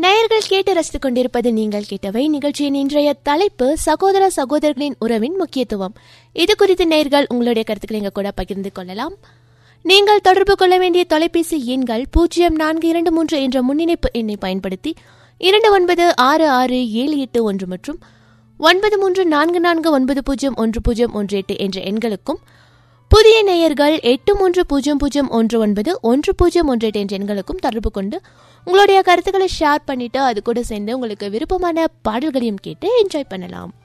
நேயர்கள் கேட்டு ரசித்துக் கொண்டிருப்பது நீங்கள் கேட்டவை நிகழ்ச்சியின் இன்றைய தலைப்பு சகோதர சகோதரர்களின் உறவின் முக்கியத்துவம் இது குறித்து நேயர்கள் உங்களுடைய கருத்துக்களை எங்க கூட பகிர்ந்து கொள்ளலாம் நீங்கள் தொடர்பு கொள்ள வேண்டிய தொலைபேசி எண்கள் பூஜ்ஜியம் நான்கு இரண்டு மூன்று என்ற முன்னிணைப்பு எண்ணை பயன்படுத்தி இரண்டு ஒன்பது ஆறு ஆறு ஏழு எட்டு ஒன்று மற்றும் ஒன்பது மூன்று நான்கு நான்கு ஒன்பது பூஜ்ஜியம் ஒன்று பூஜ்ஜியம் ஒன்று எட்டு என்ற எண்களுக்கும் புதிய நேயர்கள் எட்டு மூன்று பூஜ்ஜியம் பூஜ்ஜியம் ஒன்று ஒன்பது ஒன்று பூஜ்ஜியம் ஒன்று எட்டு என்ற எண்களுக்கும் தொடர்பு கொண்டு உங்களுடைய கருத்துக்களை ஷேர் பண்ணிட்டு அது கூட சேர்ந்து உங்களுக்கு விருப்பமான பாடல்களையும் கேட்டு என்ஜாய் பண்ணலாம்